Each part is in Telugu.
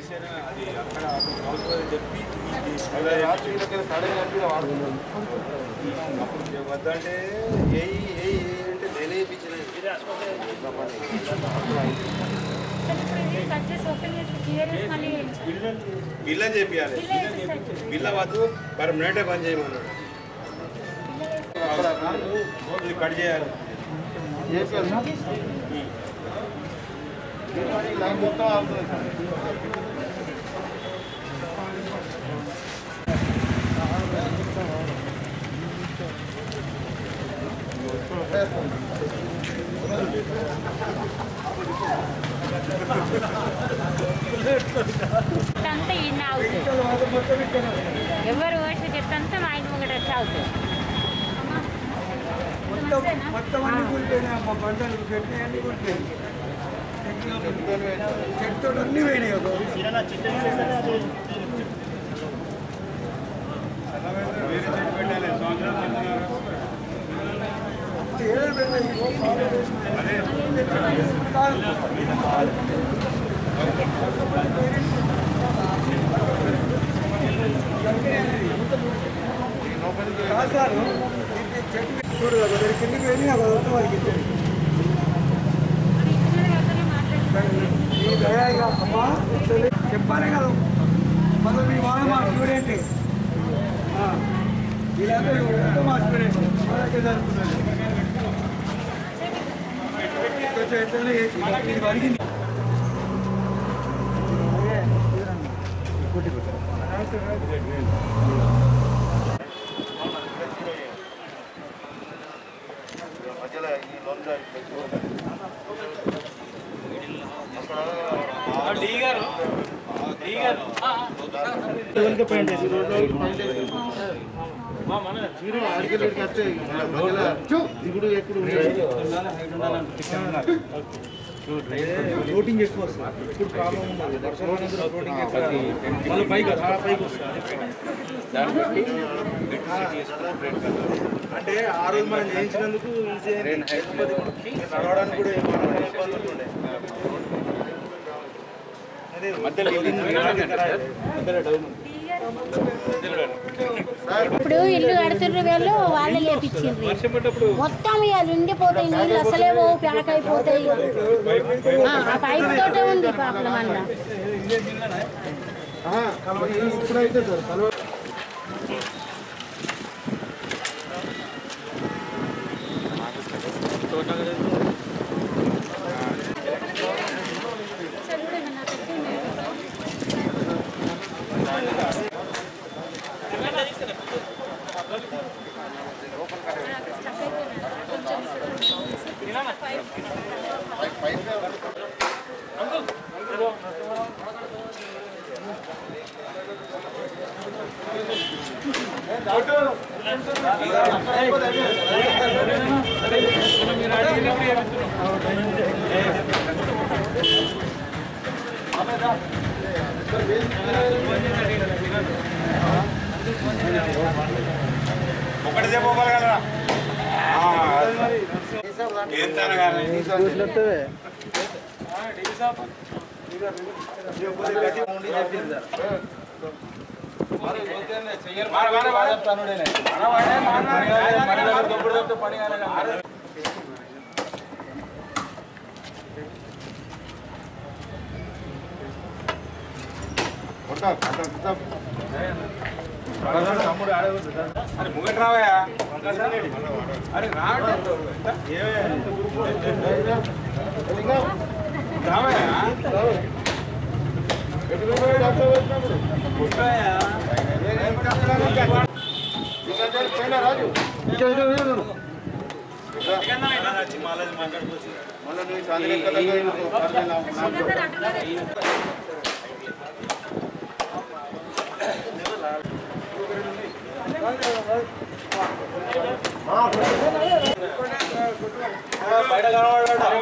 చేసేనా అది అక్కడ హౌస్ వైఫ్ చెప్పి ఇది రాత్రి దగ్గర కడే కట్టి వాడుతున్నాం అప్పుడు వద్దంటే ఏ ఏ అంటే నేనే ఇప్పించలేదు కట్ చేసి ఓపెన్ చేసి క్లియర్ చేసి మళ్ళీ బిల్ల చేపియాలి బిల్ వేసేసరికి బిల్ల వద్దు పర్మనెంటే పని చేయమన్నాడు ఇది కట్ చేయాలి లైన్ మొత్తం ఆపుతుంది అంతా ఇన్న అవుతుంది ఎవరు ఓసి చెత్తంతా మా ఇంటి ముంగట వచ్చి అవుతుంది మొత్తం అన్ని కూలిపోయినాయి అమ్మ బండలు చెట్లు అన్ని కూలిపోయినాయి చెట్టు అన్ని పోయినాయి ఒక వేరే చెట్టు పెట్టాలి సంవత్సరం చెప్తున్నారు. ఏడు పెట్టాయి అదే రాశారు ఇది చెట్టు చూడు కదా మరి కిందకి వెళ్ళి అది అవుతుంది వాళ్ళకి ఇచ్చేది. ఈ దయాగా అమ్మా అసలు చెప్పాలి కదా మొదలు మీ వాళ్ళ మా స్టూడెంట్ వీళ్ళంతా వీళ్ళంతా మా స్టూడెంట్ మా దగ్గర చదువుకున్నారు కొంచెం ఎట్లనే చేసి ఇది అడిగింది మధ్యలో ఈ లోన్ దిగుడు ఎప్పుడు ఫ్లోటింగ్ ఎక్కువ వస్తుంది ఇప్పుడు ప్రాబ్లం ఉన్నది వర్షాకాలంలో ఫ్లోటింగ్ ఎక్కువ మళ్ళీ పైకి చాలా పైకి వస్తుంది అంటే ఆ రోజు మనం చేయించినందుకు ఈజీ అయింది. లేకపోతే నడవడానికి కూడా ఏమైనా ఇబ్బంది ఉంటుండే. అదే మధ్యలో మధ్యలో డౌన్ ఉంది. ఇప్పుడు ఇల్లు కడుతుర్రు వీళ్ళు వాళ్ళే లేపించిండ్రు మొత్తం ఇక నిండిపోతాయి నీళ్ళు అసలే పోవు ప్యాక్ అయిపోతాయి ఆ, ఆ పైప్ తోటే ఉంది ప్రాబ్లం అన్న ఇప్పుడైతే సార్ కలవ ఒకటి చెప్పగలరా ఏం తనగానే తమ్ముడు అరే ముంగట రావయా అరే రావడం రావయా రాజు మాట్లాడుకోవచ్చు మళ్ళీ నువ్వు చదివే బయట కనబడ్డాడు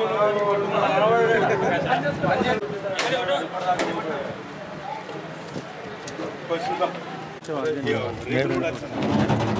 రేట్లు కూడా వచ్చింది.